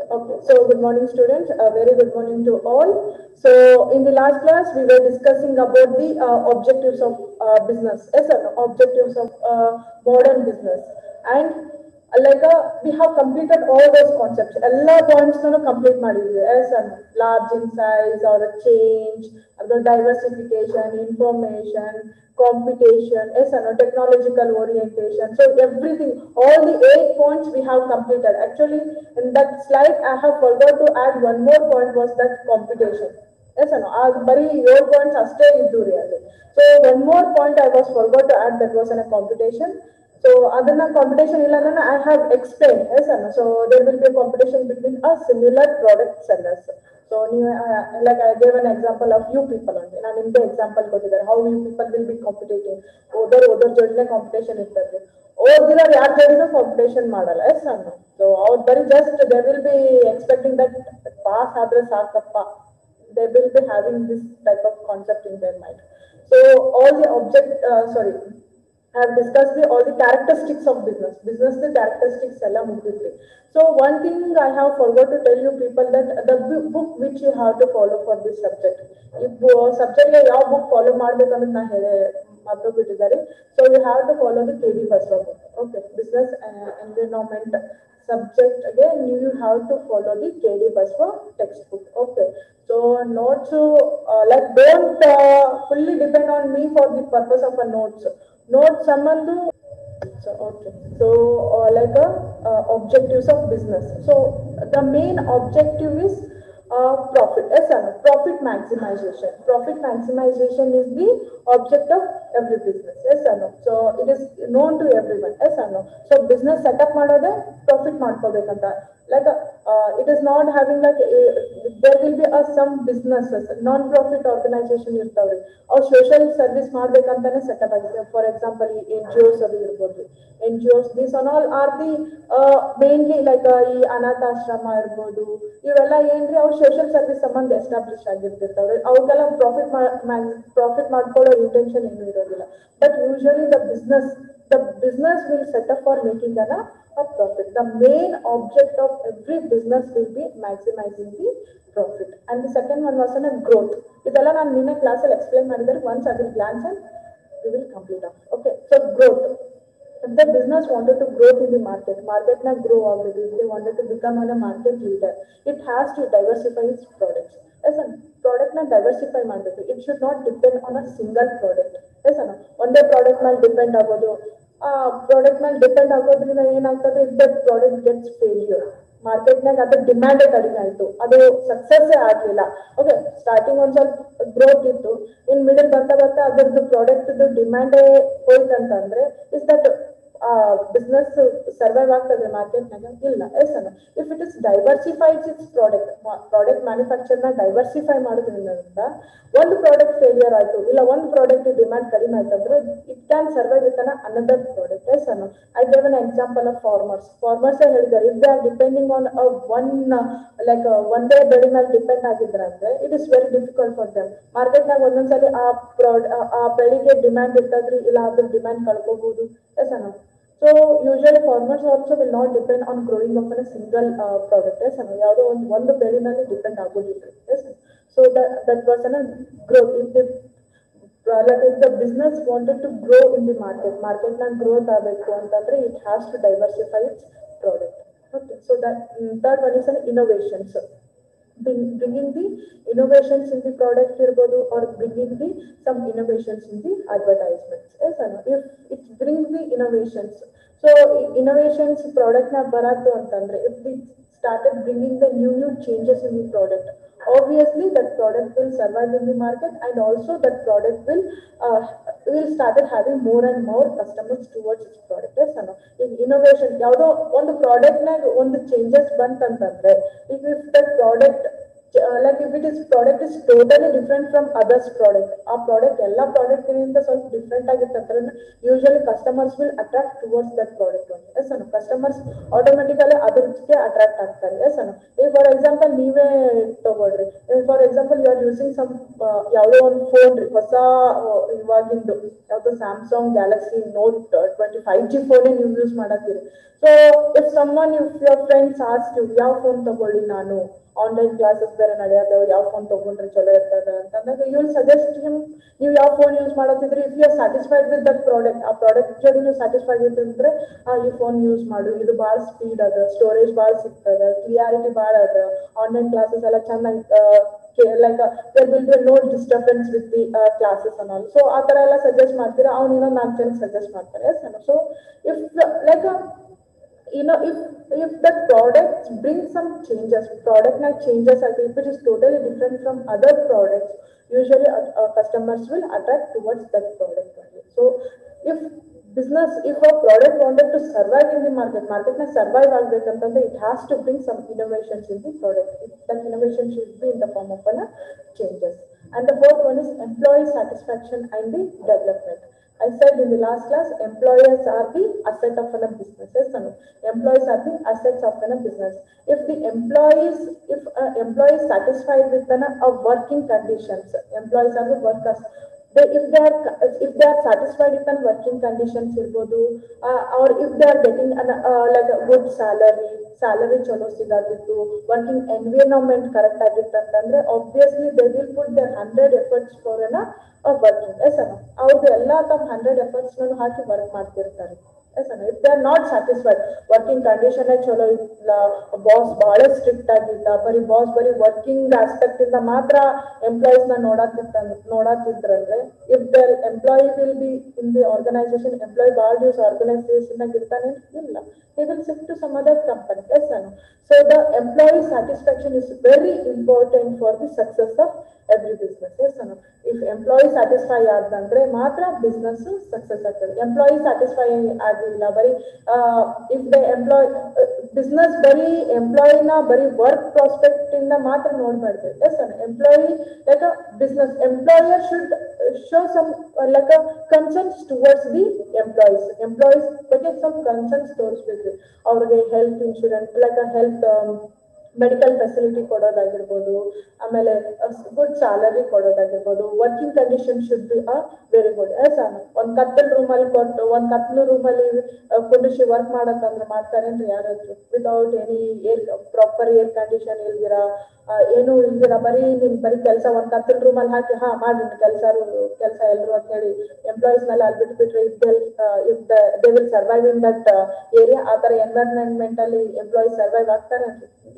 Okay, so good morning, students. A very good morning to all. So in the last class, we were discussing about the uh, objectives of uh, business. Yes, sir. Objectives of uh, modern business. And uh, like uh, we have completed all those concepts. ಎಲ್ಲ points complete ಮಾಡಿದ್ವಿ as an large in size or change ಅದು diversification information computation, yes or no, technological orientation. So everything, all the eight points we have completed. Actually, in that slide, I have forgot to add one more point was that computation. Yes or no? ಆ ಬರೀ ಏಳು points ಅಷ್ಟೇ ಇದ್ದು ರೀ ಅಲ್ಲಿ so one more point I was forgot to add that was an uh competition so ಅದನ್ನ competition ಇಲ್ಲ ಅಂದ್ರೆ ಐ ಹ್ಯಾವ್ ಎಕ್ಸ್ಪ್ಲೇನ್ ಎಸ್ ಅನ್ನ so there will be competition between uh similar product sellers so ನೀವು like I gave an example of you people ಅಂತ ನಾನು ನಿಮ್ಗೆ example ಕೊಟ್ಟಿದ್ದಾರೆ how you people will be competitive ಓದೋರ್ ಓದೋರ್ ಜೊತೆ ಕಾಂಪಿಟೇಷನ್ ಇರ್ತದೆ ಓದಿರೋರು ಯಾರ ಜೊತೆನೂ ಕಾಂಪಿಟೇಷನ್ ಮಾಡಲ್ಲ ಎಸ್ ಅನ್ನು ಸೊ ಅವ್ರು ಬರೀ just they will be expecting that pass ಆದ್ರೆ ಸಾಕಪ್ಪ they will be having this type of concept in their mind so all the object sorry I have discussed the, all the characteristics of business. Business the characteristics ಎಲ್ಲ ಮುಗಿದ್ರಿ. So one thing I have forgot to tell you people that the bu- book which you have to follow for this subject. ಈ subject ಯಾವ book follow ಮಾಡ್ಬೇಕಂತ ನಾ ಹೇಳಿ ಮಾತು ಬಿಟ್ಟಿದ್ದಾರೆ so you have to follow the K D first book okay business environment subject again you have to follow the KD Baswa textbook okay so notes uh, like don't uh, fully depend on me for the purpose of a notes notes ಸಂಬಂಧ so okay so uh, like a uh, objectives of business so the main objective is uh, profit yes or no? profit maximization profit maximization is the object of every business yes or no so it is known to everyone yes or no so business setup ಮಾಡೋದೇ profit ಮಾಡ್ಕೋಬೇಕಂತ like uh, it is not having like a, there will be a some businesses non profit organization ಇರ್ತಾವ್ರಿ ಅವ್ರು social service ಮಾಡ್ಬೇಕಂತಾನೆ setup ಆಗಿದೆ for example ಈ N G Os ಅದು ಇರ್ಬೋದು N G Os this an all are the mainly like ಈ ಅನಾಥಾಶ್ರಮ ಇರ್ಬೋದು ಇವೆಲ್ಲ ಏನ್ರಿ ಅವ್ರು ಸೋಷಿಯಲ್ ಸರ್ವಿಸ್ ಸಂಬಂಧ ಎಸ್ಟಾಬ್ಲಿಷ್ ಆಗಿರ್ತಿರ್ತಾವ್ರಿ ಅವ್ರಿಗೆಲ್ಲ ಪ್ರಾಫಿಟ್ ಪ್ರಾಫಿಟ್ ಮಾಡ್ಕೊಳ್ಳೋ ಇಂಟೆನ್ಷನ್ ಏನು ಇರೋದಿಲ್ಲ but usually the business the business will set up for making an, a profit. The main object of every business will be maximizing the profit. And the second one was on a growth. ಇದೆಲ್ಲ ನಾನು ನಿನ್ನೆ ಕ್ಲಾಸಲ್ಲಿ explain ಮಾಡಿದರೆ once ಅದ್ರ glance and we will complete off okay so growth the business wanted to grow in the market. Market na grow already. They wanted to become a market leader. It has to diversify its products. Yes, and product na diversify ಮಾಡಬೇಕು. It should not depend on a single product. Yes, ಅಣ್ಣ ಒಂದೇ product ಮೇಲೆ depend ಆಗೋದು ಆ product ಮೇಲೆ depend ಆಗೋದ್ರಿಂದ ಏನಾಗ್ತದೆ if that product gets failure ಮಾರ್ಕೆಟ್ನಾಗ ಅದ್ರ ಡಿಮ್ಯಾಂಡ್ ಕಡಿಮೆ ಆಯ್ತು ಅದು ಸಕ್ಸಸ್ ಆಗ್ಲಿಲ್ಲ ಓಕೆ ಸ್ಟಾರ್ಟಿಂಗ್ ಒಂದ್ ಸ್ವಲ್ಪ ಗ್ರೋತ್ ಇತ್ತು ಇನ್ ಮಿಡಲ್ ಬರ್ತಾ ಬರ್ತಾ ಅದ್ರದ್ದು ಪ್ರಾಡಕ್ಟ್ ಡಿಮ್ಯಾಂಡೇ ಹೋಯ್ತಂತಂದ್ರೆ ಇಸ್ ದಟ್ ಬಿಸ್ನೆಸ್ ಸರ್ವೈವ್ ಆಗ್ತದೆ ಮಾರ್ಕೆಟ್ನಾಗ ಇಲ್ಲ ಎಸ್ ಅನ್ನ if it is diversified it's product product manufacture ನ ಡೈವರ್ಸಿಫೈ ಮಾಡೋದ್ರಿಂದ ಒಂದು ಪ್ರಾಡಕ್ಟ್ ಫೇಲಿಯರ್ ಆಯ್ತು ಇಲ್ಲ ಒಂದು ಪ್ರಾಡಕ್ಟ್ ಡಿಮ್ಯಾಂಡ್ ಕಡಿಮೆ ಆಯ್ತು ಅಂದ್ರೆ it can survive with an another product yes ಅನ್ನ I give an example of farmers farmers ಹೇಳಿದ್ದಾರೆ if they are depending on one like ಒಂದೇ ಬೆಳೆ ಮೇಲೆ ಡಿಪೆಂಡ್ ಆಗಿದ್ರೆ ಅಂದ್ರೆ it is very difficult for them ಮಾರ್ಕೆಟ್ನಾಗ ಒಂದೊಂದ್ಸಲಿ ಆ ಪ್ರಾಡ್ ಆ ಬೆಳೆಗೆ ಡಿಮ್ಯಾಂಡ್ ಇರ್ತದ್ರಿ ಇಲ್ಲ ಅದ್ರ ಡಿಮ್ಯಾಂಡ್ ಕಳ್ಕೋಬಹುದು ಎಸ್ ಅನ್ನ so usually farmers also will not depend on growing of an single product yes ಅನ್ನ ಯಾವುದೋ ಒಂದು ಒಂದು ಬೆಳೆ ಮೇಲೆ ಡಿಪೆಂಡ್ ಆಗೋದಿಲ್ಲ yes so that was an growth if the like if the business wanted to grow in the market, market na growth ಆಗಬೇಕು ಅಂತಂದ್ರೆ it has to diversify its product. Okay, so that mm, third one is an innovations. Bring, bringing the innovations in the product ಇರ್ಬೋದು or bringing the some innovations in the advertisements. Yes or no? If it brings the innovations. So innovations product ನ ಬರತ್ತು ಅಂತಂದ್ರೆ if we started bringing the new new changes in the product obviously that product will survive in the market and also that product will uh, will started having more and more customers towards its product yes or no in innovation ಯಾವುದೋ ಒಂದು product ನಾಗ ಒಂದು changes ಬಂತಂತಂದ್ರೆ ಈಗ if that product like if it is product is totally different from others product ಆ product ಎಲ್ಲ product ಗಿಂತ ಸ್ವಲ್ಪ ಡಿಫ್ರೆಂಟ್ ಆಗಿರ್ತಂದ್ರೆ usually customers will attract towards that product ಒಂದು ಎಸ್ ಅನ್ನು ಕಸ್ಟಮರ್ಸ್ ಆಟೋಮೆಟಿಕಲಿ ಅದಕ್ಕೆ ಅಟ್ರಾಕ್ಟ್ ಆಗ್ತಾರೆ ಎಸ್ ಅನ್ನು ಈಗ ಫಾರ್ ಎಕ್ಸಾಂಪಲ್ ನೀವೇ ತಗೊಳ್ರಿ for example you are using some ಯಾವುದೋ ಒಂದು ಫೋನ್ ರೀ ಹೊಸ ಆ, ಇವಾಗಿಂದು ಯಾವ್ದು Samsung Galaxy Note twenty five G ಫೋನೇ ನೀವು ಯೂಸ್ ಮಾಡತ್ತೀರಿ so if someone if your friends ask you ಯಾವ ಫೋನ್ ತಗೊಳ್ಳಿ ನಾನು ಆನ್ಲೈನ್ ಕ್ಲಾಸಸ್ ಬೇರೆ ನಡೆಯೋದು ಯಾವ ಫೋನ್ ತಗೊಂಡ್ರೆ ಚಲೋ ಇರ್ತದೆ ಅಂತಂದಾಗ ಯು ವಿಲ್ ಸಜೆಸ್ಟ್ ಹಿಮ್ ನೀವು ಯಾವ ಫೋನ್ ಯೂಸ್ ಮಾಡತ್ತಿದ್ರೆ if you are satisfied with that product ಆ ಪ್ರಾಡಕ್ಟ್ ಜೊತೆ ನೀವು ಸ್ಯಾಟಿಸ್ಫೈಡ್ ಇದ್ರೆ ಆ ಈ ಫೋನ್ ಯೂಸ್ ಮಾಡು ಇದು ಭಾಳ ಸ್ಪೀಡ್ ಅದ ಸ್ಟೋರೇಜ್ ಭಾಳ ಸಿಗ್ತದ ಕ್ಲಿಯಾರಿಟಿ ಭಾಳ ಅದ ಆನ್ಲೈನ್ ಕ್ಲಾಸಸ್ ಎಲ್ಲ ಚೆನ್ನಾಗಿ like there will be no disturbance with the classes ಅನ್ನ ಸೊ ಆ ತರ ಎಲ್ಲ ಸಜೆಸ್ಟ್ ಮಾಡ್ತೀರಾ ಅವ್ನು ಇನ್ನೊಂದು ನಾಲ್ಕು ಜನ ಸಜೆಸ್ಟ್ ಮಾಡ್ತಾರೆ so if like you know if if the product brings some changes product like changes like if it is totally different from other products usually uh, uh, customers will attract towards that product only so if business if a product wanted to survive in the market market na survive ಆಗ್ಬೇಕಂತಂದ್ರೆ it has to bring some innovations in the product It- that innovation should be in the form of an, uh, changes and the fourth one is employee satisfaction and the development I said in the last class, employers are the asset of a business. Yes or no? Employees are the assets of a business. If the employees, if an employee is satisfied with an, a working conditions, employees are the workers. They, if they are if they are satisfied with an working conditions ಇರ್ಬೋದು uh, or if they are getting an uh, like a good salary salary ಚಲೋ ಸಿಗತ್ತಿತ್ತು working environment correct ಆಗಿತ್ತು ಅಂತಂದ್ರೆ obviously they will put their hundred efforts for an working yes ಅನ್ನ ಅವ್ರದ್ದು ಎಲ್ಲಾ ತಮ್ಮ hundred efforts ಹಾಕಿ work ಮಾಡ್ತಿರ್ತಾರೆ ಎಸ್ ಅನ್ನ if they are not satisfied working condition ಚಲೋ ಇಲ್ಲ ಬಾಸ್ ಬಹಳ ಸ್ಟ್ರಿಕ್ಟ್ ಆಗಿದ್ದ ಬರೀ ಬಾಸ್ ಬರೀ ವರ್ಕಿಂಗ್ ಆಸ್ಪೆಕ್ಟ್ ಇಂದ ಮಾತ್ರ ಎಂಪ್ಲಾಯೀಸ್ ನ ನೋಡತ್ತಿತ್ತ ನೋಡತ್ತಿದ್ರಂದ್ರೆ if the employee will be in the organisation employee ಭಾಳ ದಿವಸ ಆರ್ಗನೈಸೇಷನ್ ನಾಗ ಇರ್ತಾನೆ ಇಲ್ಲ he will shift to some other company. Yes or no? So the employee satisfaction is very important for the success of every business. Yes or no? If employee satisfy ಆದಂದ್ರೆ ಮಾತ್ರ business success ಆಗ್ತದೆ employee satisfy ಆಗಿಲ್ಲ ಬರೀ if the employee business ಬರೀ ಎಂಪ್ಲಾಯಿನ ಬರೀ work prospect ಇಂದ ಮಾತ್ರ ನೋಡ್ಬಾರ್ದು yes ಅನ್ನ employee like a business employer should show some like a concerns towards the employees employees ಬಗ್ಗೆ ಸಮ್ ಕನ್ಸರ್ನ್ಸ್ ತೋರಿಸ್ಬೇಕು ಅವ್ರಿಗೆ health insurance like health medical facility ಕೊಡೋದಾಗಿರ್ಬೋದು ಆಮೇಲೆ ಗುಡ್ ಸ್ಯಾಲರಿ ಕೊಡೋದಾಗಿರ್ಬೋದು working condition should be a very good yes ಒಂದ್ ಕತ್ತಲ್ ರೂಮಲ್ಲಿ ಕೊಟ್ಟು ಒಂದ್ ಕತ್ಲು ರೂಮಲ್ಲಿ ಕುಂಡಿಸಿ ವರ್ಕ್ ಮಾಡಕ್ಕಂದ್ರೆ ಮಾಡ್ತಾರೇನ್ರಿ ಯಾರಾದ್ರು without any air proper air condition ಇಲ್ದಿರ ಆ, ಏನು ಇಲ್ದಿರ ಬರೀ ನಿಮ್ ಬರೀ ಕೆಲಸ ಒಂದ್ ಕತ್ತಲ್ ರೂಮಲ್ಲಿ ಹಾಕಿ ಹಾ ಮಾಡಿ ಕೆಲಸ ಕೆಲಸ ಎಲ್ರು ಅಂತ ಹೇಳಿ ಎಂಪ್ಲಾಯೀಸ್ ನೆಲ್ಲ ಅಲ್ಲಿ ಬಿಟ್ಬಿಟ್ರೆ if if they will survive in that area ಆ ತರ ಎನ್ವೈರನ್ಮೆಂಟ್ ಅಲ್ಲಿ ಎಂಪ್ಲಾಯೀಸ್ ಸರ್ವೈವ್ ಆಗ್ತಾರೆ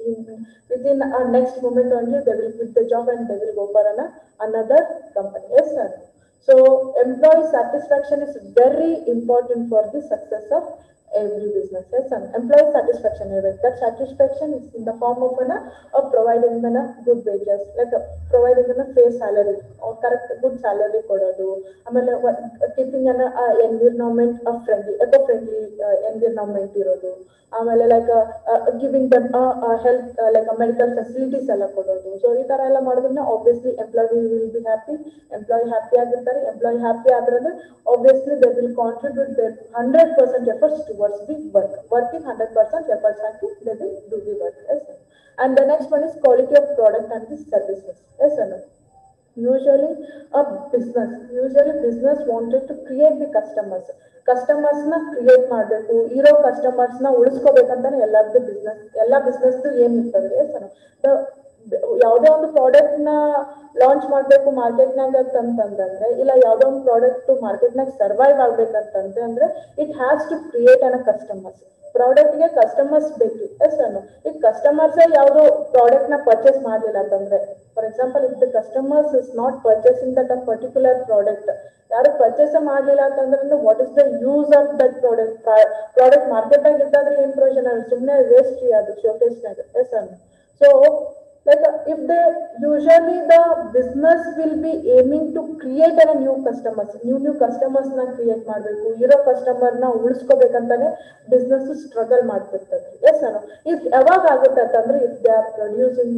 within next moment only they will quit the job and they will go for an another company yes sir so employee satisfaction is very important for the success of every business yes sir employee satisfaction ಇರ್ಬೇಕು. that satisfaction is in the form of an of providing them a good wages like uh, providing them a fair salary or correct good salary ಕೊಡೋದು ಆಮೇಲೆ keeping ಅನ್ನ environment friendly eco friendly environment ಇರೋದು ಆಮೇಲೆ like giving them health like medical facilities ಎಲ್ಲ ಕೊಡೋದು so ಈ ತರ ಎಲ್ಲ ಮಾಡೋದ್ರಿಂದ obviously employee will be happy employee happy ಆಗಿರ್ತಾರೆ ಎಂಪ್ಲಾಯಿ ಹ್ಯಾಪಿ ಆದ್ರೆ obviously they will contribute their hundred percent efforts towards the work working hundred percent efforts ಹಾಕಿ they will do the work yes and the next one is quality of product and the services S ಅನ್ನು usually a business usually business wanted to create the customers customers ನ create ಮಾಡ್ಬೇಕು ಇರೋ customers ನ ಉಳಿಸ್ಕೋಬೇಕಂತಾನೆ ಎಲ್ಲರದ್ದು business ಎಲ್ಲಾ business ಏನ್ ಇರ್ತದೆ sir ಯಾವುದೇ ಒಂದು ಪ್ರಾಡಕ್ಟ್ ನ ಲಾಂಚ್ ಮಾಡ್ಬೇಕು ಮಾರ್ಕೆಟ್ ನಾಗ ಅಂತಂದ್ರೆ ಇಲ್ಲ ಯಾವ್ದೋ ಒಂದು ಪ್ರಾಡಕ್ಟ್ ಮಾರ್ಕೆಟ್ ನಾಗ ಸರ್ವೈವ್ ಆಗ್ಬೇಕಂತಂದ್ರೆ ಅಂದ್ರೆ it has to create an customers product ಗೆ ಕಸ್ಟಮರ್ಸ್ ಬೇಕು ಎಸ್ ಅನ್ನು ಈಗ ಕಸ್ಟಮರ್ಸ್ ಯಾವ್ದೋ ಪ್ರಾಡಕ್ಟ್ ನ ಪರ್ಚೇಸ್ ಮಾಡ್ಲಿಲ್ಲ ಅಂತಂದ್ರೆ for example if the customers is not purchasing that a particular product ಯಾರು ಪರ್ಚೇಸ್ ಮಾಡ್ಲಿಲ್ಲ ಅಂತಂದ್ರೆ what is the use of that product product market ಆಗಿ ಇದ್ದಾದ್ರೆ ಏನ್ ಪ್ರಯೋಜನ ಸುಮ್ಮನೆ ವೇಸ್ಟ್ ರೀ ಅದು ಶೋಕೇಸ್ ನಾಗ ಎಸ್ ಅನ್ನು so like uh, if they usually the business will be aiming to create a new customers new new customers ನ ಕ್ರಿಯೇಟ್ ಮಾಡ್ಬೇಕು ಇರೋ ಕಸ್ಟಮರ್ ನ ಉಳಿಸ್ಕೋಬೇಕಂತಾನೆ ಬಿಸ್ನೆಸ್ ಸ್ಟ್ರಗಲ್ ಮಾಡ್ತಿರ್ತದೆ ಎಸ್ ಅನು ಇಫ್ ಯಾವಾಗ ಆಗುತ್ತೆ ಅಂತಂದ್ರೆ if they are producing the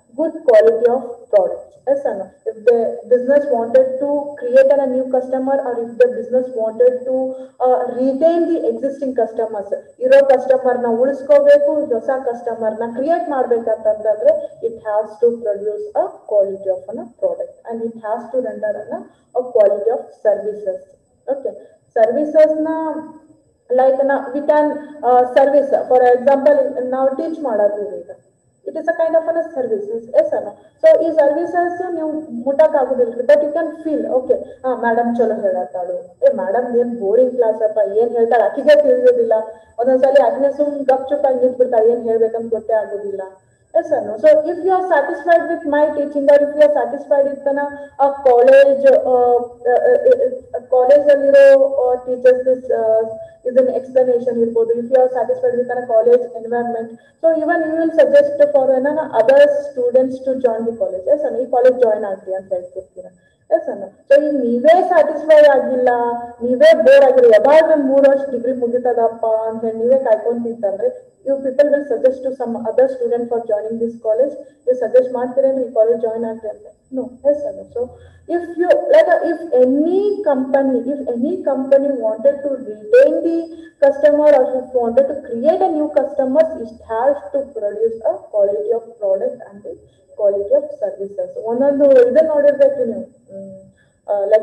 good quality of products. Yes or no? If the business wanted to create a new customer or if the business wanted to uh, retain the existing customers, ಇರೋ customer ನ ಉಳಿಸ್ಕೋಬೇಕು ಹೊಸ customer ನ create ಮಾಡ್ಬೇಕಂತಂದ್ರೆ it has to produce a quality of an product and it has to render an a quality of services okay services ನ like ನಾ we can service for example ನಾವು teach ಮಾಡೋದು ಈಗ it is a kind of an services yes ಅಲ್ಲ so ಈ services ನೀವು ಮುಟ್ಟಕ್ ಆಗುದಿಲ್ಲ but you can feel okay ಹಾ ಮೇಡಮ್ ಚಲೋ ಹೇಳತ್ತಾಳು ಏ ಮೇಡಮ್ ಏನ್ ಬೋರಿಂಗ್ ಕ್ಲಾಸ್ ಅಪ್ಪ ಏನ್ ಹೇಳ್ತಾಳೆ ಆಕಿಗೆ ತಿಳಿಯೋದಿಲ್ಲ ಒಂದೊಂದ್ಸಲಿ ಆಕಿನೇ ಸುಮ್ ಗಪ್ ಚುಪ್ಪಾಗಿ ನಿಂತ್ಬಿಡ್ತಾಳೆ ಏನ್ ಹೇಳ್ಬೇಕಂತ ಗೊತ್ತೇ ಆಗೋದಿಲ್ಲ Yes or no? So if you are satisfied with my teaching or if you are satisfied with an, a college, uh, uh, uh, uh, college aliro uh, teachers this uh, is an explanation ಇರ್ಬೋದು if you are satisfied with a college environment so even you will suggest for an, other students to join the college yes or no? ಈ college join ಆಗ್ರಿ ಅಂತ ಹೇಳ್ತಿರ್ತೀರ S ಅನ್ನ so ಈಗ ನೀವೇ satisfy ಆಗಿಲ್ಲ ನೀವೇ ಬೋರ್ ಆಗಿಲ್ಲ ಯಾವಾಗ ಒಂದ್ ಮೂರ್ ವರ್ಷ ಡಿಗ್ರಿ ಮುಗಿತದಪ್ಪ ಅಂತ ಹೇಳಿ ನೀವೇ ಕಾಯ್ಕೊಂತಿತ್ತಂದ್ರೆ you people will suggest to some other student for joining this college ನೀವು ಸಜೆಸ್ಟ್ ಮಾಡ್ತೀರೇನು ಈ ಕಾಲೇಜ್ ಜಾಯ್ನ್ ಆಗ್ರಿ ಅಂತ ನೋ ಎಸ್ ಅನ್ನ so if you like uh, if any company if any company wanted to retain the customer or if wanted to create a new customers it has to produce a quality of product and the quality of services ಒಂದೊಂದು ಇದನ್ನ ನೋಡಿರ್ಬೇಕು ನೀವು like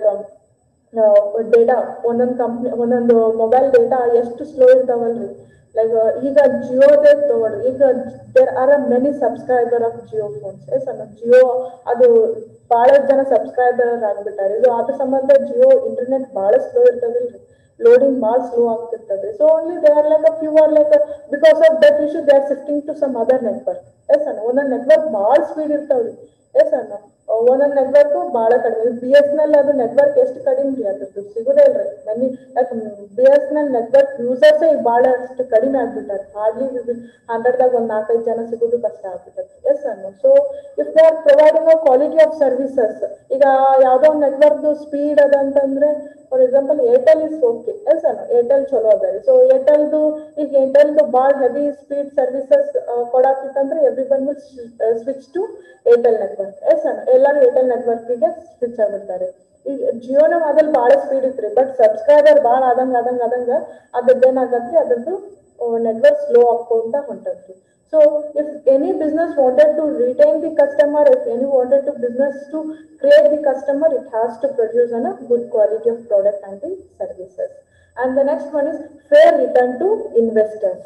data ಒಂದೊಂದು company ಒಂದೊಂದು mobile data ಎಷ್ಟು slow ಇರ್ತಾವಲ್ರಿ like ಈಗ ಜಿಯೋದೇ ತಗೊಳ್ರಿ ಈಗ there are a many subscriber of Jio phones yes ಅನ್ನ ಜಿಯೋ ಅದು ಬಹಳ ಜನ ಸಬ್ಸ್ಕ್ರೈಬರ್ ಆಗ್ಬಿಟ್ಟಾರೆ ಇದು ಅದ್ರ ಸಂಬಂಧ ಜಿಯೋ ಇಂಟರ್ನೆಟ್ ಬಹಳ ಸ್ಲೋ ಇರ್ತದಿಲ್ರಿ ಲೋಡಿಂಗ್ ಭಾಳ ಸ್ಲೋ ಆಗ್ತಿರ್ತದೆ so only they are like a few are like because of that issue they are shifting to some other network yes ಅನ್ನ ಒಂದೊಂದು ನೆಟ್ವರ್ಕ್ ಭಾಳ ಸ್ಪೀಡ್ ಇರ್ತಾವ್ರಿ ಎಸ್ ಅನ್ನ ಒಂದೊಂದು ನೆಟ್ವರ್ಕ್ ಭಾಳ ಕಡಿಮೆ ಬಿ ಎಸ್ ಎನ್ ಎಲ್ ಅದು ನೆಟ್ವರ್ಕ್ ಎಷ್ಟು ಕಡಿಮೆ ರೀ ಅದ್ರದ್ದು ಸಿಗುದೇ ಇಲ್ರಿ ನನಗೆ ಯಾಕೆ B S N L network users ಈಗ ಭಾಳ ಅಷ್ಟು ಕಡಿಮೆ ಆಗ್ಬಿಟ್ಟಾರೆ ಹಾರ್ಡ್ಲಿ ಹಂಡ್ರೆಡ್ದಾಗ ಒಂದು ನಾಲ್ಕೈದು ಜನ ಸಿಗೋದು ಕಷ್ಟ ಆಗ್ಬಿಟ್ಟದೆ ಎಸ್ ಅನ್ನು so if they are providing a quality of services ಈಗ ಯಾವ್ದೋ ಒಂದು ನೆಟ್ವರ್ಕ್ ಸ್ಪೀಡ್ ಅದ ಅಂತಂದ್ರೆ for example Airtel is okay yes ಅನ್ನು ಏರ್ಟೆಲ್ ಚಲೋ ಅದ ರೀ ಸೊ ಏರ್ಟೆಲ್ದು ಈಗ ಏರ್ಟೆಲ್ದು ಭಾಳ ಹೆವಿ ಸ್ಪೀಡ್ ಸರ್ವಿಸಸ್ ಕೊಡಾತಿತ್ತಂದ್ರೆ every one will switch to Airtel network yes ಅನ್ನು ಎಲ್ಲರೂ ಏರ್ಟೆಲ್ ನೆಟ್ವರ್ಕಿಗೆ ಸ್ವಿಚ್ ಆಗ್ಬಿಡ್ತಾರೆ ಈಗ ಜಿಯೋನ ಅದ್ರಲ್ಲಿ ಭಾಳ ಸ್ಪೀಡ್ ಇತ್ರಿ ಬಟ್ ಸಬ್ಸ್ಕ್ರೈಬರ್ ಭಾಳ ಆದಂಗ ಆದಂಗ ಆದಂಗ ಅದ್ರದ್ದು ಏನಾಗತ್ರಿ ಅದ್ರದ್ದು ನೆಟ್ವರ್ಕ್ ಸ್ಲೋ ಆಗ್ಕೊಂತ ಹೊಂಟತ್ರಿ so if any business wanted to retain the customer if any wanted to business to create the customer, it has to produce on a good quality of product and the services. And the next one is fair return to investors.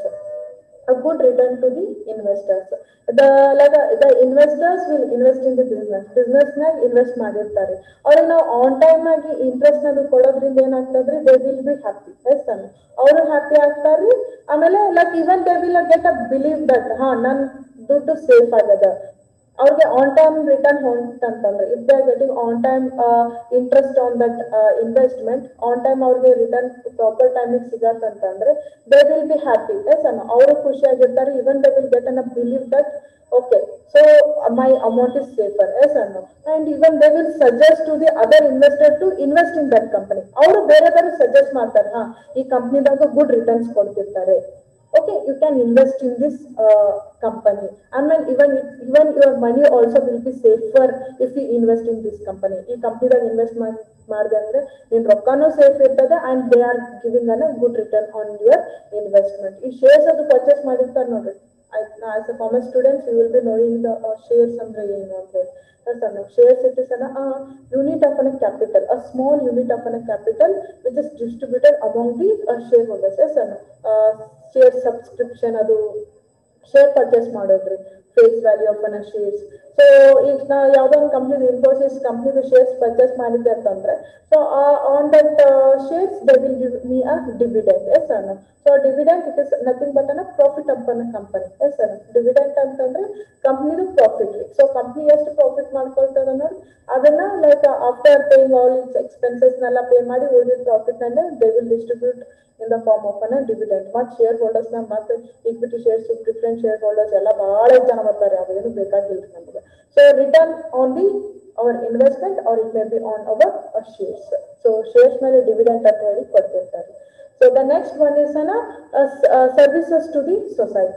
A good return to the investors. The like uh, the investors will invest in the business. Business ನಾಗ invest ಮಾಡಿರ್ತಾರೆ ಅವ್ರಿಗೆ ನಾವು on time ಆಗಿ interest ನದು ಕೊಡೋದ್ರಿಂದ ಏನಾಗ್ತದ್ರಿ they will be happy yes ಅನ್ನ ಅವರು ಹ್ಯಾಪಿ ಆಗ್ತಾರ್ರಿ ಆಮೇಲೆ like even they will get a believe that ಹಾ ನನ್ ದುಡ್ಡು ಸೇಫ್ ಆಗದ ಅವ್ರಿಗೆ ಆನ್ ಟೈಮ್ ರಿಟರ್ನ್ ಹೊಂಟಂತಂದ್ರೆ if they getting on time interest on that investment on time ಅವ್ರಿಗೆ ರಿಟರ್ನ್ ಪ್ರಾಪರ್ ಟೈಮಿಗೆ ಸಿಗತ್ತಂತಂದ್ರೆ they will be happy yes ಅನ್ನ ಅವರು ಖುಷಿಯಾಗಿರ್ತಾರೆ even they will get an believe that okay so my amount is safer yes ಅನ್ನು and even they will suggest to the other investor to invest in that company ಅವರು ಬೇರೆದವ್ರಿಗೆ suggest ಮಾಡ್ತಾರೆ ಹಾ ಈ ಕಂಪ್ನಿದಾಗ ಗುಡ್ ರಿಟರ್ನ್ಸ್ ಕೊಡ್ತಿರ್ತಾರೆ okay you can invest in this uh, company i mean even if, even your money also will be safer if you invest in this company ಈ ಕಂಪ್ನಿದಾಗ invest ಮಾಡಿದೆ ಅಂದ್ರೆ ನಿನ್ ರೊಕ್ಕನೂ ಸೇಫ್ ಇರ್ತದೆ and they are giving an good return on your investment ಈ shares ಅದು purchase ಮಾಡಿರ್ತಾರೆ ನೋಡ್ರಿ as a commerce students you will be knowing the shares ಅಂದ್ರೆ ಏನು ಅಂತ ಹೇಳಿ ಸಣ್ಣ shares it is an unit of an capital a small unit of an capital which is distributed among the share holders yes ಅನ್ನ share subscription ಅದು share purchase ಮಾಡೋದ್ರಿ face value of an shares so ಈಗ ನಾ ಯಾವ್ದೋ ಒಂದು ಕಂಪ್ನಿದು ಇನ್ಫೋಸಿಸ್ ಕಂಪ್ನಿದು shares purchase ಮಾಡಿದ್ದೆ ಅಂತಂದ್ರೆ so on that shares they will give me a dividend yes ಅನ್ನ so dividend it is nothing but ಅನ್ನ ಪ್ರಾಫಿಟ್ ಅಪ್ ಅನ್ನ ಕಂಪನಿ ಎಸ್ ಅನ್ನ ಡಿವಿಡೆಂಟ್ ಅಂತಂದ್ರೆ ಕಂಪ್ನಿದು ಪ್ರಾಫಿಟ್ ರೀ ಸೊ ಕಂಪ್ನಿ ಎಷ್ಟು ಪ್ರಾಫಿಟ್ ಮಾಡ್ಕೊಳ್ತದ ಅನ್ನೋದು ಅದನ್ನ like after paying all its expenses ನೆಲ್ಲ ಪೇ ಮಾಡಿ ಉಳಿದಿದ್ದ ಪ್ರಾಫಿಟ್ ನೇ they will distribute in the form of an dividend ಮತ್ತೆ ಶೇರ್ ಹೋಲ್ಡರ್ಸ್ ನ ಮತ್ತೆ equity shares different share holders ಎಲ್ಲ ಬಹಳ ಜನ ಬರ್ತಾರೆ ಅವೇನು ಬೇಕಾಗಿಲ್ಲ ನಮಗೆ so return on the our investment or it may be on our shares so shares ಮೇಲೆ ಡಿವಿಡೆಂಟ್ ಅಂತ ಹೇಳಿ ಕೊಡ್ತಿರ್ತಾರೆ so the next one is an services to the society so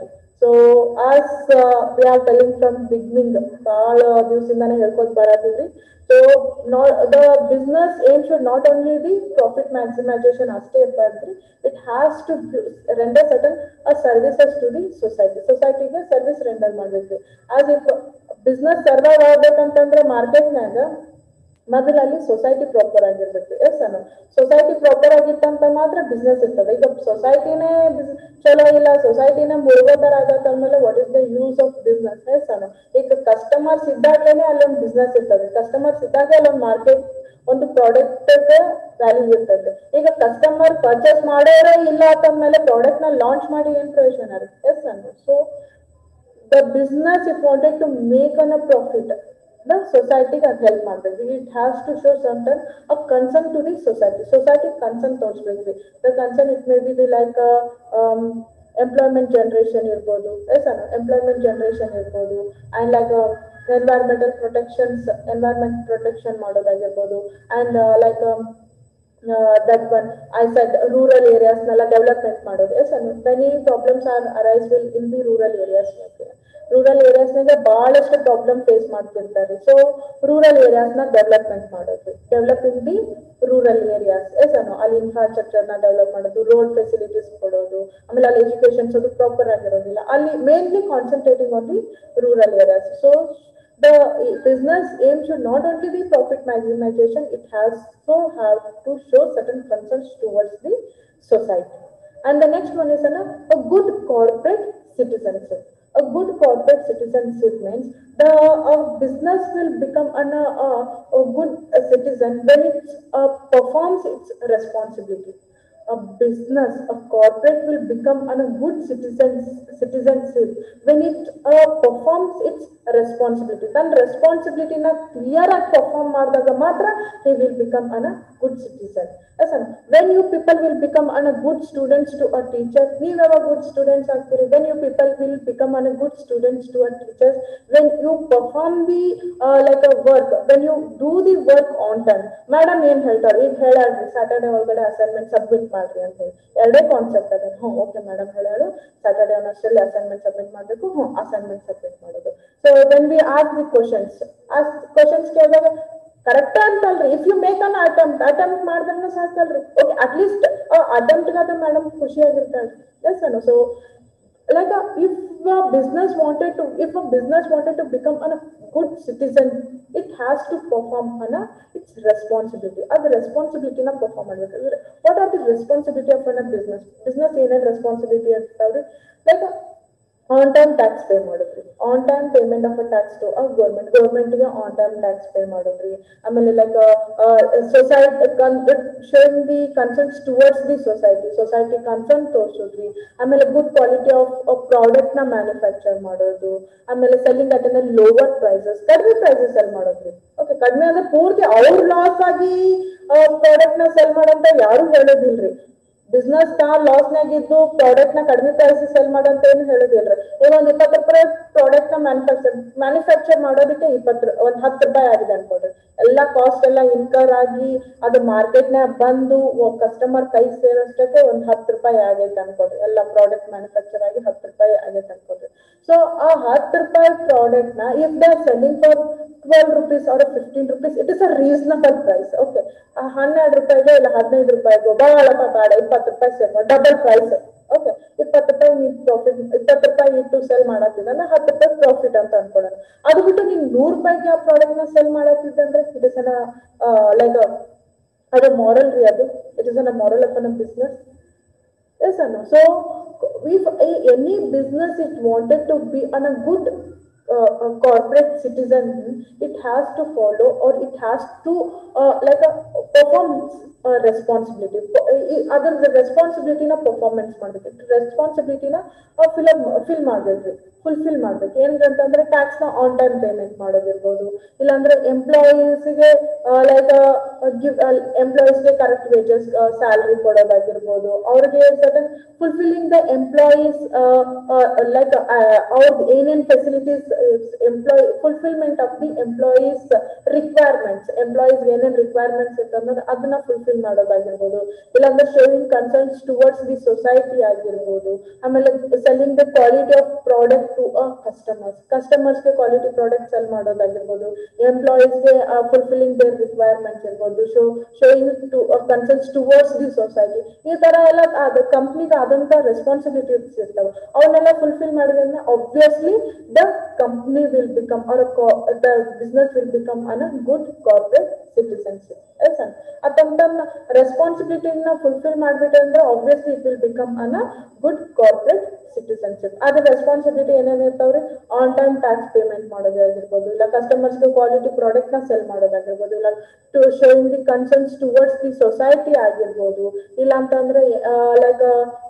so as we are telling from beginning ಬಹಳ ದಿವಸದಿಂದಾನೇ ಹೇಳ್ಕೊತ ಬರತ್ತೀವ್ರಿ so the business aim should not only the profit maximisation ಅಷ್ಟೇ ಇರ್ಬಾರ್ದ್ರಿ it has to render certain uh services to the society ಸೊಸೈಟಿಗೆ service render ಮಾಡ್ಬೇಕ್ರಿ as if business survive ಆಗ್ಬೇಕಂತಂದ್ರೆ ಮಾರ್ಕೆಟ್ನಾಗ ಮೊದಲಲ್ಲಿ ಸೊಸೈಟಿ ಪ್ರಾಪರ್ ಆಗಿರ್ಬೇಕು ಎಸ್ ಅನ್ನ ಸೊಸೈಟಿ ಪ್ರಾಪರ್ ಆಗಿತ್ತಂತ ಮಾತ್ರ ಬಿಸ್ನೆಸ್ ಇರ್ತದೆ ಈಗ ಸೊಸೈಟಿನೇ ಚಲೋ ಇಲ್ಲ ಸೊಸೈಟಿನೇ ಮುಳುಗೋ ತರ ಆಗತ್ತೆ ಅಂದ್ಮೇಲೆ what is the use of business yes ಅನ್ನ ಈಗ ಕಸ್ಟಮರ್ಸ್ ಇದ್ದಾಗಲೇನೆ ಅಲ್ಲೊಂದು ಬಿಸ್ನೆಸ್ ಇರ್ತದೆ ಕಸ್ಟಮರ್ಸ್ ಇದ್ದಾಗ ಅಲ್ಲೊಂದು ಮಾರ್ಕೆಟ್ ಒಂದು ಪ್ರಾಡಕ್ಟ್ ವ್ಯಾಲ್ಯೂ ಇರ್ತದೆ ಈಗ ಕಸ್ಟಮರ್ ಪರ್ಚೇಸ್ ಮಾಡೋರೇ ಇಲ್ಲ ಅಂತಂದ್ಮೇಲೆ ಪ್ರಾಡಕ್ಟ್ ನ ಲಾಂಚ್ ಮಾಡಿ ಏನ್ ಪ್ರಯೋಜನ ರೀ ಎಸ್ ಅನ್ನ so the business if wanted to make on a profit the society can help ಮಾಡ್ಬೇಕು it has to show certain a concern to the society society concern ತೋರಿಸ್ಬೇಕು the concern it may be the like uh, um, employment generation ಇರ್ಬೋದು yes ಅನ್ನ employment generation ಇರ್ಬೋದು and like environmental protections environment protection ಮಾಡೋದಾಗಿರ್ಬೋದು and like that one I said rural areas ನೆಲ್ಲ development ಮಾಡೋದು as many problems are arise will in the rural areas rural areas ನಾಗ ಬಹಳಷ್ಟು problem face ಮಾಡ್ತಿರ್ತಾರೆ so rural areas ನ development ಮಾಡೋದು developing the rural areas yes ಅನ್ನು ಅಲ್ಲಿ infrastructure ನ ಡೆವಲಪ್ ಮಾಡೋದು ರೋಡ್ ಫೆಸಿಲಿಟೀಸ್ ಕೊಡೋದು ಆಮೇಲೆ ಅಲ್ಲಿ ಎಜುಕೇಶನ್ಸ್ ಅದು ಪ್ರಾಪರ್ ಆಗಿರೋದಿಲ್ಲ ಅಲ್ಲಿ mainly concentrating on the rural areas so the business aim should not only be profit maximization, it has to have to show certain concerns towards the society. And the next one is an, a good corporate citizenship. A good corporate citizenship means the a business will become an, a, a good uh, citizen when it uh, performs its responsibility. A business, a corporate will become an, a good citizen citizenship when it uh, performs its responsibility. Then responsibility na clear ಆಗಿ perform ಮಾಡಿದಾಗ ಮಾತ್ರ he will become an, a good citizen. Listen, when you people will become an, a good students to a teacher, ನೀವು ಯಾವಾಗ good students ಆಗ್ತೀರಿ when you people will become an, a good students to a teachers, when you perform the uh, like a work, when you do the work on time. Madam ಏನ್ ಹೇಳ್ತಾರೆ ಈಗ ಹೇಳಾಡ್ರಿ Saturday ಒಳಗಡೆ assignment submit ಮಾಡ್ರಿ ಅಂತ ಹೇಳಿ ಎರಡೇ concept ಅದ ಹ್ಞೂ ಓಕೆ ಮೇಡಮ್ ಹೇಳಾಳು ಸ್ಯಾಟರ್ಡೆ ಅಷ್ಟರಲ್ಲಿ ಅಸೈನ್ಮೆಂಟ್ ಸಬ್ಮಿಟ್ ಮಾಡಬೇಕು ಹ್ಞೂ ಅಸೈನ್ಮೆಂಟ್ ಸಬ್ಮಿಟ್ ಮಾಡೋದು so when we ask the questions ಆ ಕ್ವಶನ್ಸ್ ಕೇಳಿದಾಗ ಕರೆಕ್ಟ್ ಅಂತಲ್ರಿ if you make an attempt attempt ಮಾಡಿದ್ರೆ ಸಾಕಲ್ರಿ ಓಕೆ ಅಟ್ಲೀಸ್ಟ್ ಅಟೆಂಪ್ಟ್ಗಾದ ಮೇಡಮ್ ಖುಷಿಯಾಗಿರ್ತಾಳ್ರಿ ಎಸ್ ಅನ್ನು so like a, if a business wanted to if a business wanted to become a good citizen it has to perform on a its responsibility ಅದು responsibility ನ perform ಮಾಡ್ಬೇಕು what are the responsibility of a business business ಏನೇನ್ responsibility ಇರ್ತಾವ್ರಿ like on time tax pay ಮಾಡಿದ್ರಿ on time payment of a tax to government ಗೌರ್ಮೆಂಟ್ಗೆ on time tax pay ಮಾಡಿದ್ರಿ ಆಮೇಲೆ like society showing the concerns towards the society society concern ತೋರಿಸೋದ್ರಿ ಆಮೇಲೆ good quality of product ನ manufacture ಮಾಡೋದು ಆಮೇಲೆ selling at lower prices ಕಡಿಮೆ prices ಅಲ್ಲಿ ಮಾಡೋದ್ರಿ ಓಕೆ ಕಡಿಮೆ ಅಂದ್ರೆ ಪೂರ್ತಿ ಅವ್ರ ಲಾಸ್ ಆಗಿ ಪ್ರಾಡಕ್ಟ್ ನ ಸೆಲ್ ಮಾಡಂತ ಯಾರು ಹೇಳೋದಿಲ್ರಿ ಬಿಸ್ನೆಸ್ ನ ಲಾಸ್ ನಾಗಿದ್ದು ಪ್ರಾಡಕ್ಟ್ ನ ಕಡಿಮೆ ಪ್ರೈಸ್ ಸೆಲ್ ಮಾಡಂತ ಏನು ಹೇಳುದಿಲ್ರಿ ಈಗ ಒಂದ್ ಇಪ್ಪತ್ತು ರೂಪಾಯಿ ಪ್ರಾಡಕ್ಟ್ ನ ಮ್ಯಾನುಫ್ಯಾಕ್ಚರ್ ಮ್ಯಾನುಫ್ಯಾಕ್ಚರ್ ಮಾಡೋದಕ್ಕೆ ಇಪ್ಪತ್ತು ಒಂದ್ ಹತ್ತು ರೂಪಾಯಿ ಆಗಿದೆ ಅನ್ಕೊಡ್ರಿ ಎಲ್ಲಾ ಕಾಸ್ಟ್ ಎಲ್ಲ ಇನ್ಕರ್ ಆಗಿ ಅದು ಮಾರ್ಕೆಟ್ ನ ಬಂದು ಕಸ್ಟಮರ್ ಕೈ ಸೇರೋಷ್ಟಕ್ಕೆ ಒಂದ್ ಹತ್ತು ರೂಪಾಯಿ ಆಗೈತೆ ಅನ್ಕೊಡ್ರಿ ಎಲ್ಲ ಪ್ರಾಡಕ್ಟ್ ಮ್ಯಾನುಫ್ಯಾಕ್ಚರ್ ಆಗಿ ಹತ್ತು ರೂಪಾಯಿ ಆಗೈತೆ ಅನ್ಕೊಡ್ರಿ ಸೊ ಆ ಹತ್ತು ರೂಪಾಯಿ ಪ್ರಾಡಕ್ಟ್ ನ if the selling for twelve rupees or fifteen rupees it is a reasonable price okay ಹನ್ನೆರಡು ರೂಪಾಯಿಗೆ ಇಲ್ಲ ಹದಿನೈದು ರೂಪಾಯಿಗೋ ಬಹಳ ಬೇಡ ಇಪ್ಪತ್ತು ರೂಪಾಯಿ ಸೇರ್ ಡಬಲ್ ಪ್ರೈಸ್ ಓಕೆ ಇಪ್ಪತ್ತು ರೂಪಾಯಿ ನೀವು ಪ್ರಾಫಿಟ್ ಇಪ್ಪತ್ತು ರೂಪಾಯಿ ಇಟ್ಟು ಸೆಲ್ ಮಾಡತ್ತಿದ್ರೆ ಹತ್ತು ರೂಪಾಯಿ ಪ್ರಾಫಿಟ್ ಅಂತ ಅನ್ಕೊಳ್ಳೋಣ ಅದು ಬಿಟ್ಟು ನೀನ್ ನೂರು ರೂಪಾಯಿಗೆ ಆ ಪ್ರಾಡಕ್ಟ್ ನ ಸೆಲ್ ಮಾಡತ್ತಿದ್ದಂದ್ರೆ ಇಟ್ ಇಸ್ ಅನ್ ಲೈಕ್ ಅದು ಮಾರಲ್ ರೀ ಅದು it is an moral of an business Yes or no? So, if a- any business it wanted to be on a good uh, a corporate citizen, it has to follow or it has to uh, like a perform uh, responsibility. Po- i- Other the responsibility na performance ಮಾಡಬೇಕು responsibility ನ fill fill ಮಾಡ್ಬೇಕು fulfil ಮಾಡ್ಬೇಕು ಏನಂತಂದ್ರೆ tax ನ on time payment ಮಾಡೋದಿರ್ಬೋದು ಇಲ್ಲಾಂದ್ರೆ ಎಂಪ್ಲಾಯೀಸ್ಗೆ like give ಎಂಪ್ಲಾಯೀಸ್ಗೆ ಕರೆಕ್ಟ್ ವೇಜಸ್ ಸ್ಯಾಲರಿ ಕೊಡೋದಾಗಿರ್ಬೋದು ಅವ್ರಿಗೆ sudden fulfilling the employees like ಅವ್ರದ್ದು ಏನೇನ್ facilities employee fulfilment of the employees requirements employees ಏನೇನ್ ರಿಕ್ವೈರ್ಮೆಂಟ್ಸ್ ಇತ್ತು ಅನ್ನೋದು ಅದನ್ನ ಫುಲ್ಫಿಲ್ ಫುಲ್ಫಿಲ್ ಮಾಡೋದಾಗಿರ್ಬೋದು ಇಲ್ಲಾಂದ್ರೆ showing concerns towards the society ಆಗಿರ್ಬೋದು ಆಮೇಲೆ selling the quality of product to a customers ಕಸ್ಟಮರ್ಸ್ಗೆ ಕ್ವಾಲಿಟಿ ಪ್ರಾಡಕ್ಟ್ ಸೆಲ್ ಮಾಡೋದಾಗಿರ್ಬೋದು ಎಂಪ್ಲಾಯೀಸ್ಗೆ ಫುಲ್ಫಿಲಿಂಗ್ ದೇರ್ ರಿಕ್ವೈರ್ಮೆಂಟ್ಸ್ ಇರ್ಬೋದು show showing to concerns towards the society ಈ ತರ ಎಲ್ಲ ಅದು ಕಂಪ್ನಿಗೆ ಆದಂತ ರೆಸ್ಪಾನ್ಸಿಬಿಲಿಟೀಸ್ ಇರ್ತವೆ ಅವನ್ನೆಲ್ಲ ಫುಲ್ಫಿಲ್ ಮಾಡೋದ್ರಿಂದ obviously the company will become or the business will become an a good corporate citizenship yes ತಮ್ಮ ತಮ್ಮ ರೆಸ್ಪಾನ್ಸಿಬಿಲಿಟಿನ ಫುಲ್ಫಿಲ್ ಮಾಡ್ಬಿಟ್ಟು ಅಂದ್ರೆ obviously it will become an a good corporate citizenship ಅದ್ರ ರೆಸ್ಪಾನ್ಸಿಬಿಲಿಟಿ ಏನೇನ್ ಇರ್ತಾವ್ರಿ ಆನ್ ಟೈಮ್ ಟ್ಯಾಕ್ಸ್ ಪೇಮೆಂಟ್ ಮಾಡೋದೇ ಆಗಿರ್ಬೋದು ಇಲ್ಲ ಕಸ್ಟಮರ್ಸ್ಗೆ ಕ್ವಾಲಿಟಿ ಪ್ರಾಡಕ್ಟ್ ನ ಸೆಲ್ ಮಾಡೋದಾಗಿರ್ಬೋದು ಇಲ್ಲ to showing the concerns towards the society ಆಗಿರ್ಬೋದು ಇಲ್ಲ ಅಂತಂದ್ರೆ like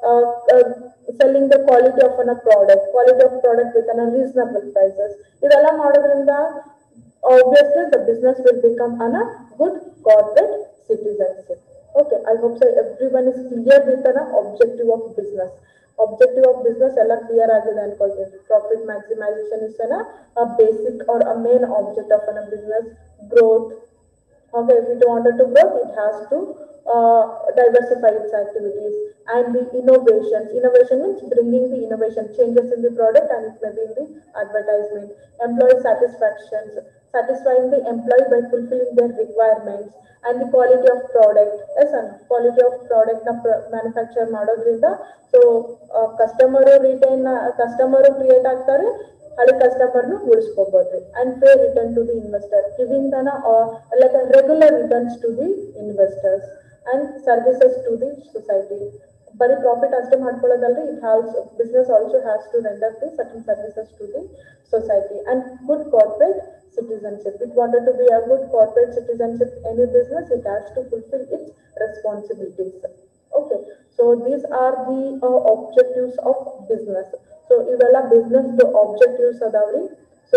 selling the quality of an product quality of product with an reasonable prices ಇದೆಲ್ಲ ಮಾಡೋದ್ರಿಂದ obviously the business will become an a good corporate citizenship. Okay, I hope so everyone is clear with an objective of business. Objective of business ಎಲ್ಲ clear ಆಗಿದೆ ಅನ್ಕೊಳ್ತೀನಿ profit maximisation is an basic or a main object of an business growth Okay, if it wanted to grow, it has to uh, diversify its activities and the innovations. Innovation means bringing the innovation, changes in the product and it may be in the advertisement. Employee satisfactions, satisfying the employee by fulfilling their requirements and the quality of product. Yes, and quality of product na pro- manufacture ಮಾಡೋದ್ರಿಂದ so customer retain customer create ಆಗ್ತಾರೆ ಹಳೆ ಕಸ್ಟಮರ್ನು ಉಳಿಸ್ಕೋಬಹುದು and pay return to the investor giving ದನ like regular returns to the investors and services to the society ಬರೀ profit ಅಷ್ಟೇ ಮಾಡ್ಕೊಳ್ಳೋದಲ್ರಿ it has business also has to render the certain services to the society and good corporate citizenship. It wanted to be a good corporate citizenship, any business, it has to fulfill its responsibilities. Okay, so these are the uh, objectives of business. So ಇವೆಲ್ಲ business the objectives ಅದಾವ್ರಿ. So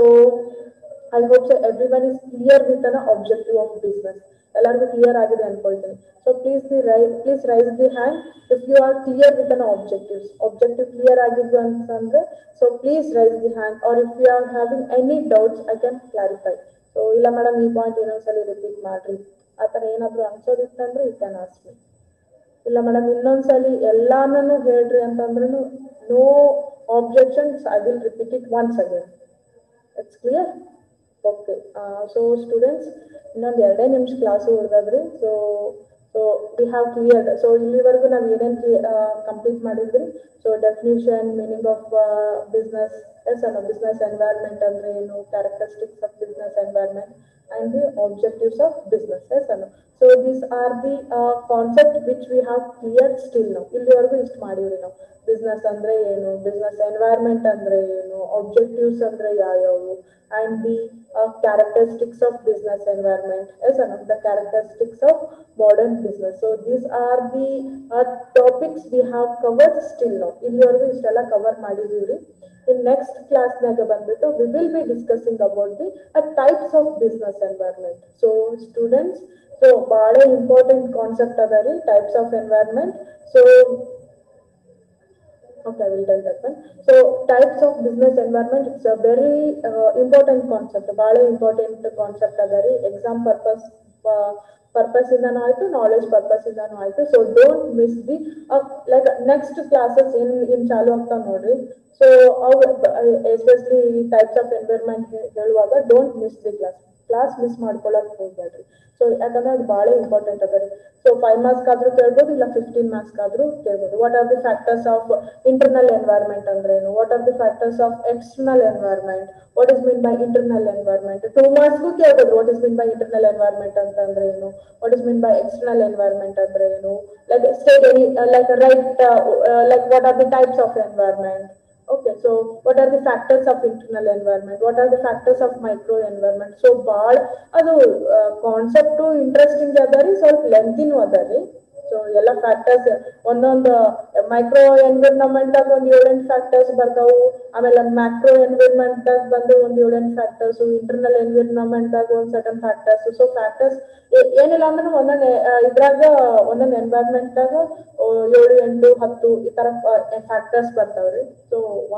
I hope so everyone is clear with an objective of business. ಎಲ್ಲರಿಗೂ clear ಆಗಿದೆ ಅನ್ಕೊಳ್ತೀನಿ so please the raise please raise the hand if you are clear with an objectives objective clear ಆಗಿದ್ದು ಅಂತಂದ್ರೆ so please raise the hand or if you are having any doubts I can clarify so ಇಲ್ಲ madam ಈ point ಇನ್ನೊಂದ್ಸಲಿ repeat ಮಾಡ್ರಿ ಆ ಥರ ಏನಾದರೂ ಅನ್ಸೋದಿತ್ತಂದ್ರೆ ಯು ಕ್ಯಾನ್ ಆಸ್ಕ್ ಮಿ ಇಲ್ಲ ಮೇಡಮ್ ಇನ್ನೊಂದ್ಸಲಿ ಎಲ್ಲಾನು ಹೇಳ್ರಿ ಅಂತಂದ್ರೂ no objections I will repeat it once again it's clear okay so students ಇನ್ನೊಂದು ಎರಡೇ ನಿಮಿಷ ಕ್ಲಾಸು ಉಳ್ದದ್ರಿ so so we have cleared so ಇಲ್ಲಿವರೆಗೂ ನಾವು ಏನೇನು ಕಂಪ್ಲೀಟ್ ಮಾಡಿದ್ರಿ so definition meaning of business yes ಅನ್ನೋ ಬಿಸ್ನೆಸ್ ಎನ್ವೈರ್ಮೆಂಟ್ ಅಂದ್ರೆ ಏನು characteristics of business environment and the objectives of business yes or no so these are the uh, concept which we have cleared still now ಇಲ್ಲಿವರೆಗೂ ಇಷ್ಟು ಮಾಡಿವ್ರಿ ನಾವು business ಅಂದ್ರೆ ಏನು business environment ಅಂದ್ರೆ ಏನು ಆಬ್ಜೆಕ್ಟಿವ್ಸ್ ಅಂದ್ರೆ ಯಾವ್ಯಾವು and the uh, characteristics of business environment as one of the characteristics of modern business so these are the uh, topics we have covered still now ಇಲ್ಲಿವರೆಗೂ ಇಷ್ಟೆಲ್ಲ ಕವರ್ ಮಾಡಿದೀವ್ರಿ in next class ನಾಗ ಬಂದ್ಬಿಟ್ಟು we will be discussing about the uh, types of business environment so students so ಬಹಳ important concept ಅದ ರೀ types of environment so Okay, I will tell that one. So types of business environment, it's a very uh, important concept, ಬಹಳ important concept ಅದ ರೀ exam purpose purpose ಇಂದಾನು ಆಯ್ತು knowledge purpose ಇಂದಾನು ಆಯ್ತು so don't miss the like next classes ಏನ್ ಏನ್ ಚಾಲು ಆಗ್ತಾವ ನೋಡ್ರಿ ಸೊ ಅವು ಎಸ್ಪೆಷಲಿ ಟೈಪ್ಸ್ ಆಫ್ ಎನ್ವೈರ್ಮೆಂಟ್ ಹೇಳುವಾಗ don't miss the class class miss ಮಾಡ್ಕೊಳಕ್ ಹೋಗ್ಬೇಡ್ರಿ ಸೊ ಯಾಕಂದ್ರೆ ಅದು ಬಹಳ ಇಂಪಾರ್ಟೆಂಟ್ ಅದ ರೀ ಸೊ ಫೈವ್ ಮಾರ್ಕ್ಸ್ ಆದ್ರೂ ಕೇಳ್ಬೋದು ಇಲ್ಲ ಫಿಫ್ಟೀನ್ ಮಾರ್ಕ್ಸ್ ಆದ್ರೂ ಕೇಳ್ಬೋದು what are the factors of internal environment ಅಂದ್ರೆ ಏನು what are the factors of external environment what is mean by internal environment two ಮಾರ್ಕ್ಸ್ಗೂ ಕೇಳ್ಬೋದು what is mean by internal environment ಅಂತ ಅಂದ್ರೆ ಏನು what is mean by external environment ಅಂದ್ರೆ ಏನು like state any like write like what are the types of environment Okay, so what are the factors of internal environment? What are the factors of micro environment? So ಭಾಳ ಅದು concept interesting ಅದ ರೀ ಸ್ವಲ್ಪ ಲೆಂತಿನೂ ಅದ ರೀ so ಎಲ್ಲ factors ಒಂದೊಂದು micro environment ಆಗ ಒಂದ್ ಏಳೆಂಟು ಫ್ಯಾಕ್ಟರ್ಸ್ ಬರ್ತಾವು ಆಮೇಲೆ ಮ್ಯಾಕ್ರೋ ಎನ್ವಿರ್ಮೆಂಟ್ ದಾಗ ಬಂದು ಒಂದ್ ಏಳೆಂಟು ಫ್ಯಾಕ್ಟರ್ಸ್ ಇಂಟರ್ನಲ್ ಎನ್ವಿರ್ನಮೆಂಟ್ ದಾಗ ಒಂದ್ ಸರ್ಟನ್ ಫ್ಯಾಕ್ಟರ್ಸ್ ಸೊ ಫ್ಯಾಕ್ಟರ್ಸ್ ಏನಿಲ್ಲ ಅಂದ್ರೆ ಒಂದೊಂದು ಇದ್ರಾಗ ಒಂದೊಂದು ಎನ್ವೈರ್ಮೆಂಟ್ ದಾಗ ಆ, ಏಳು ಎಂಟು ಹತ್ತು ಈ ತರ ಫ್ಯಾಕ್ಟರ್ಸ್ ಬರ್ತಾವ್ರಿ ಸೊ ಒಂದ್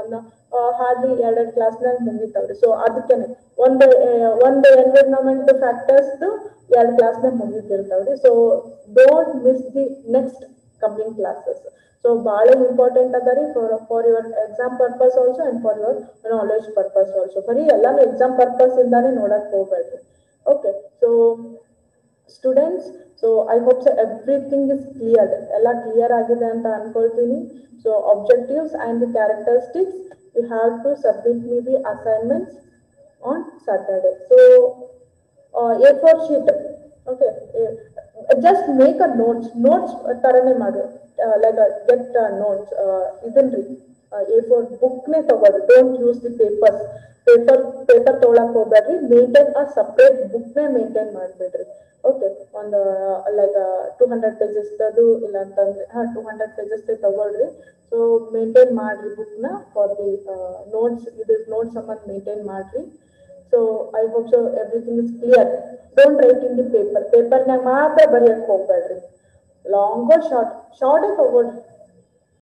ಹಾರ್ಡ್ಲಿ ಎರಡೆರಡು ಕ್ಲಾಸ್ನಾಗ ಮುಗಿತಾವ್ರಿ ಸೊ ಅದಕ್ಕೇನೆ ಒಂದು ಆ, ಒಂದು ಎನ್ವಿರ್ನಾಮೆಂಟ್ ಫ್ಯಾಕ್ಟರ್ಸ್ ಎರಡು ಕ್ಲಾಸ್ನಾಗ ಮುಗಿತಿರ್ತಾವ್ರಿ so don't miss the next coming classes so ಭಾಳ ಇಂಪಾರ್ಟೆಂಟ್ ಅದ ರೀ for for your exam purpose also and for your knowledge purpose also ಬರೀ ಎಲ್ಲಾನು ಎಕ್ಸಾಮ್ ಪರ್ಪಸ್ ಇಂದಾನೆ ನೋಡಕ್ ಹೋಗ್ಬೇಡ್ರಿ okay so students so I hope so everything is cleared ಎಲ್ಲ clear ಆಗಿದೆ ಅಂತ ಅನ್ಕೊಳ್ತೀನಿ so objectives and the characteristics you have to submit me the assignments on Saturday so A four sheet okay just make a notes notes ತರನೇ ಮಾಡಿ like get notes ಇದನ್ರಿ A four ಬುಕ್ನೇ ತಗೊಳ್ರಿ don't use the papers paper paper ತೊಗೊಳಕ್ ಹೋಗ್ಬೇಡ್ರಿ maintain a separate ಬುಕ್ನೇ maintain ಮಾಡ್ಬೇಡ್ರಿ ಓಕೆ ಒಂದು ಲೈಕ್ ಟೂ ಹಂಡ್ರೆಡ್ ಪೇಜಸ್ ಅದು ಇಲ್ಲ ಅಂತಂದ್ರೆ ಹಾ ಟೂ ಹಂಡ್ರೆಡ್ ಪೇಜಸ್ ತಗೊಳ್ರಿ ಸೊ ಮೇಂಟೈನ್ ಮಾಡ್ರಿ ಬುಕ್ನ ಫಾರ್ ದಿ ನೋಟ್ಸ್ ಇದು ನೋಟ್ಸ್ ಸಂಬಂಧ ಮೇಂಟೈನ್ ಮಾಡ್ರಿ so I hope so everything is clear don't write in the paper ಪೇಪರ್ನಾಗ ಮಾತ್ರ ಬರೆಯಕ್ ಹೋಗ್ಬೇಡ್ರಿ ಲಾಂಗೋ ಶಾರ್ಟ್ ಶಾರ್ಟೇ ತಗೊಳ್ರಿ